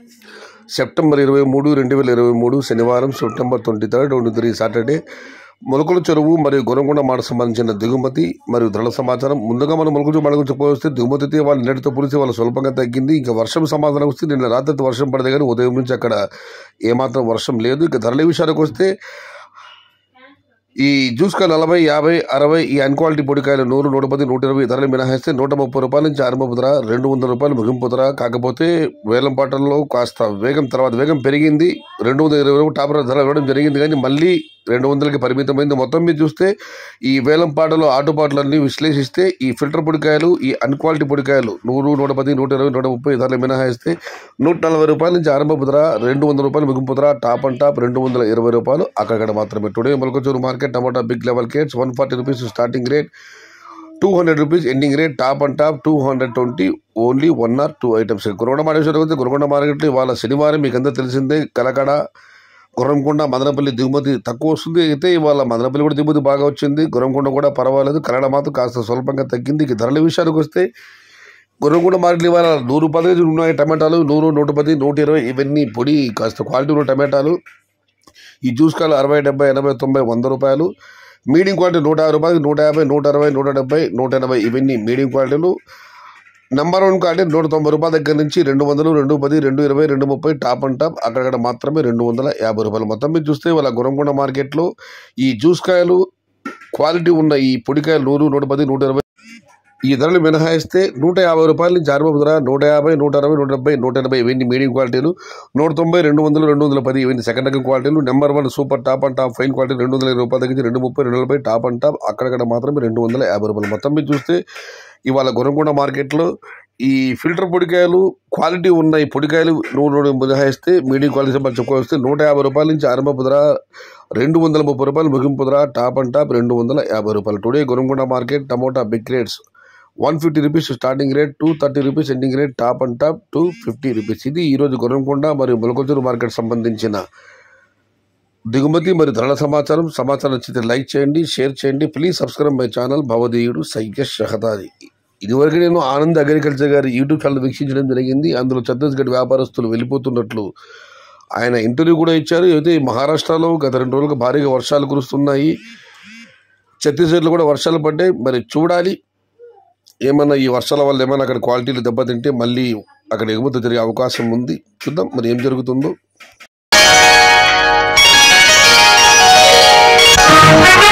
September ఇరవై మూడు రెండు వేల ఇరవై మూడు శనివారం September twenty third twenty three Saturday Molakala Cheruvu మరియు గొనగొండ మాట సంబంధించిన దిగుమతి మరియు ధరల సమాచారం ముందుగా మనం మొలకల చెరువు మాట గురించి పోస్తే దిగుమతి అయితే వాళ్ళు నిన్నటితో పోలిస్తే వాళ్ళు స్వల్పంగా తగ్గింది ఇంకా వర్షం సమాధానం వస్తే నిన్న రాత్రి వర్షం పడదే కానీ ఉదయం నుంచి అక్కడ ఏమాత్రం వర్షం లేదు ఇక ధరల విషయానికి వస్తే ఈ జ్యూస్కాయ నలభై యాభై అరవై ఈ అన్క్వాలిటీ పొడికాయలు నూరు నూట పది నూట ఇరవై ధరలు మినహాయిస్తే నూట ముప్పై రూపాయల నుంచి ఆరంభపు ధర రెండు వందల రూపాయలు ముగింపు ధర కాకపోతే వేలం పాటల్లో కాస్త వేగం తర్వాత వేగం పెరిగింది రెండు వందల ఇరవై రూపాయలు టాపర్ ధర ఇవ్వడం జరిగింది కానీ మళ్ళీ రెండు వందలకి పరిమితమైంది మొత్తం మీద చూస్తే ఈ వేలం పాటలో ఆటుపాట్లన్నీ విశ్లేషిస్తే ఈ ఫిల్టర్ పొడికాయలు ఈ అన్క్వాలిటీ పొడికాయలు నూరు నూట పది నూట ఇరవై నూట ముప్పై ధరలు మినహాయిస్తే నూట నలభై రూపాయల నుంచి ఆరంభపు ధర రెండు వందల రూపాయలు ముగింపు ధర టాప్ అండ్ టాప్ రెండు వందల ఇరవై రూపాయలు అక్కడ మాత్రమే today Molakacheruvu market tomato big level crates one forty rupees starting rate two hundred rupees ending rate top and top two hundred twenty only one or two items Gurramkonda market వస్తే గురకొండ మార్కెట్లో ఇవాళ శనివారం మీకు అందరూ తెలిసిందే కలకడ గుర్రంకొండ మదనపల్లి దిగుమతి తక్కువ వస్తుంది అయితే ఇవాళ మదనపల్లి కూడా దిగుమతి బాగా వచ్చింది గుర్రంకొండ కూడా పర్వాలేదు కన్నడ మాత్రం కాస్త స్వల్పంగా తగ్గింది ఇక ధరల విషయానికి వస్తే గుర్రంకొండ మార్కెట్లు ఇవాళ నూరు రూపాయలు ఉన్నాయి టమాటాలు నూరు నూట పది నూట ఇరవై ఇవన్నీ పొడి కాస్త క్వాలిటీ ఉన్న టమాటాలు ఈ జ్యూస్ కాయలు అరవై డెబ్బై ఎనభై తొంభై వంద రూపాయలు మీడియం క్వాలిటీ నూట యాభై రూపాయలు నూట యాభై నూట అరవై నూట డెబ్బై నూట ఎనభై ఇవన్నీ మీడియం క్వాలిటీలు నెంబర్ వన్ క్వాలిటీ నూట తొంభై రూపాయల దగ్గర నుంచి రెండు వందలు రెండు పది రెండు ఇరవై రెండు ముప్పై టాప్ అండ్ టాప్ అక్కడక్కడ మాత్రమే రెండు వందల యాభై రూపాయలు మొత్తం మీద చూస్తే వాళ్ళ గురంకొండ మార్కెట్లో ఈ జ్యూస్ కాయలు క్వాలిటీ ఉన్న ఈ పొడికాయలు నూరు నూట పది నూట ఇరవై ఈ ధరలు మినహాయిస్తే నూట యాభై రూపాయల నుంచి ఆరంభ ధర నూట యాభై నూట అరవై నూట డెబ్బై నూట ఎనభై ఇవన్నీ మీడియం క్వాలిటీలు నూట తొంభై రెండు వందలు రెండు వందల పది ఇవన్నీ సెకండ్ రకం క్వాలిటీలు number one super top and top fine quality రెండు వందల ఇరవై రూపాయల దగ్గర నుంచి రెండు ముప్పై రెండు నలభై టాప్ అండ్ టాప్ అక్కడక్కడ మాత్రమే రెండు వందల యాభై రూపాయలు మొత్తం మీద చూస్తే ఇవాళ గురంకొండ మార్కెట్లో ఈ ఫిల్టర్ పొడికాయలు క్వాలిటీ ఉన్న ఈ పొడికాయలు నూరు నూరు మినహాయిస్తే మీడియం క్వాలిటీ సంబంధించి చెప్పుకొస్తే నూట యాభై రూపాయల నుంచి ఆరంభపు ధర రెండు వందల ముప్పై రూపాయలు ముగింపు ధర టాప్ అండ్ టాప్ రెండు వందల యాభై రూపాయలు today Gurramkonda market tomato big rates one fifty rupees starting rate two thirty rupees ending rate top and top two fifty rupees ఇది ఈరోజు గురంకొండ మరియు మొలకొచ్చూరు మార్కెట్ సంబంధించిన దిగుమతి మరియు ధరల సమాచారం సమాచారం నచ్చితే లైక్ చేయండి షేర్ చేయండి ప్లీజ్ సబ్స్క్రైబ్ మై ఛానల్ భవదీయుడు సైకేష్ షహదారి ఇదివరకు నేను ఆనంద్ అగ్రికల్చర్ గారి యూట్యూబ్ ఛానల్ వీక్షించడం జరిగింది అందులో ఛత్తీస్గఢ్ వ్యాపారస్తులు వెళ్ళిపోతున్నట్లు ఆయన ఇంటర్వ్యూ కూడా ఇచ్చారు అయితే మహారాష్ట్రలో గత రెండు రోజులుగా భారీగా వర్షాలు కురుస్తున్నాయి ఛత్తీస్గఢ్లో కూడా వర్షాలు పడ్డాయి మరి చూడాలి ఏమన్నా ఈ వర్షాల వల్ల ఏమైనా అక్కడ క్వాలిటీలు దెబ్బతింటే మళ్ళీ అక్కడ ఎగుమతి జరిగే అవకాశం ఉంది చూద్దాం మరి ఏం జరుగుతుందో Thank you.